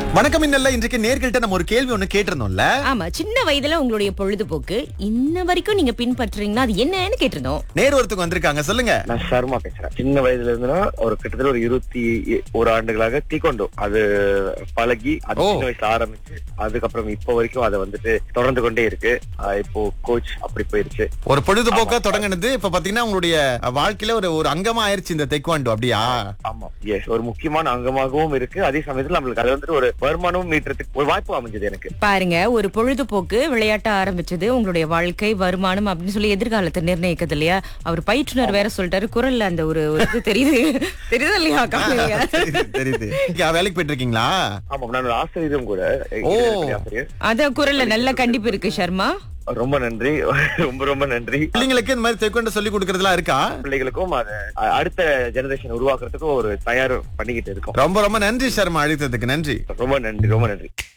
வணக்கம் இன்னல்ல இன்றைக்கு நேர்கிட்ட நம்ம ஒரு கேள்வி ஒண்ணு கேட்டிருந்தோம்ல ஆமா சின்ன வயதுல உங்களுடைய பொழுதுபோக்கு இன்ன வரைக்கும் நீங்க பின்பற்றுறீங்கன்னா அது என்னன்னு கேட்டிருந்தோம் நேர் ஒருத்தவங்க வந்திருக்காங்க சொல்லுங்க நான் சர்மா பேசுறேன் சின்ன வயதுல இருந்துனா ஒரு கிட்டத்தட்ட ஒரு இருபத்தி ஒரு ஆண்டுகளாக தீக்கொண்டோ அது பழகி அது ஓ. சின்ன வயசுல ஆரம்பிச்சு அதுக்கப்புறம் இப்போ வரைக்கும் அதை வந்துட்டு தொடர்ந்து கொண்டே இருக்கு ஆஹ் இப்போ கோச் அப்படி போயிருச்சு ஒரு பொழுதுபோக்கா தொடங்கினது இப்ப பாத்தீங்கன்னா உங்களுடைய வாழ்க்கையில ஒரு ஒரு அங்கமா ஆயிருச்சு இந்த தெக்வாண்டோ அப்படியா ஆமா எஸ் ஒரு முக்கியமான அங்கமாகவும் இருக்கு அதே சமயத்துல நம்மளுக்கு அது வந்துட்டு ஒரு வருமானமும் மீட்டுறதுக்கு ஒரு வாய்ப்பு அமைஞ்சது எனக்கு பாருங்க ஒரு பொழுதுபோக்கு விளையாட்ட ஆரம்பிச்சது உங்களுடைய வாழ்க்கை வருமானம் அப்படின்னு சொல்லி எதிர்காலத்தை நிர்ணயிக்கிறது இல்லையா அவர் பயிற்றுனர் வேற சொல்லிட்டாரு குரல்ல அந்த ஒரு ஒரு இது தெரியுது தெரியுது இல்லையா காலையில? தெரியுது, தெரியுது இங்க வேலைக்கு போயிட்டு இருக்கீங்களா ஆமா நான் ஒரு ஆசிரியரும் கூட ஓ. இடைநிலை ஆசிரியர் அத குரல்ல நல்ல கண்டிப்பு இருக்கு சர்மா ரொம்ப நன்றி ரொம்ப ரொம்ப நன்றி பிள்ளைங்களுக்கு இந்த மாதிரி தெக்வாண்டோ சொல்லி கொடுக்கறதுலாம் இருக்கா பிள்ளைகளுக்கும் அதை அ- அடுத்த ஜெனரேஷன் உருவாக்குறதுக்கும் ஒரு தயார் பண்ணிக்கிட்டு இருக்கோம் ரொம்ப ரொம்ப நன்றி சர்மா அழைத்ததுக்கு நன்றி ரொம்ப நன்றி ரொம்ப நன்றி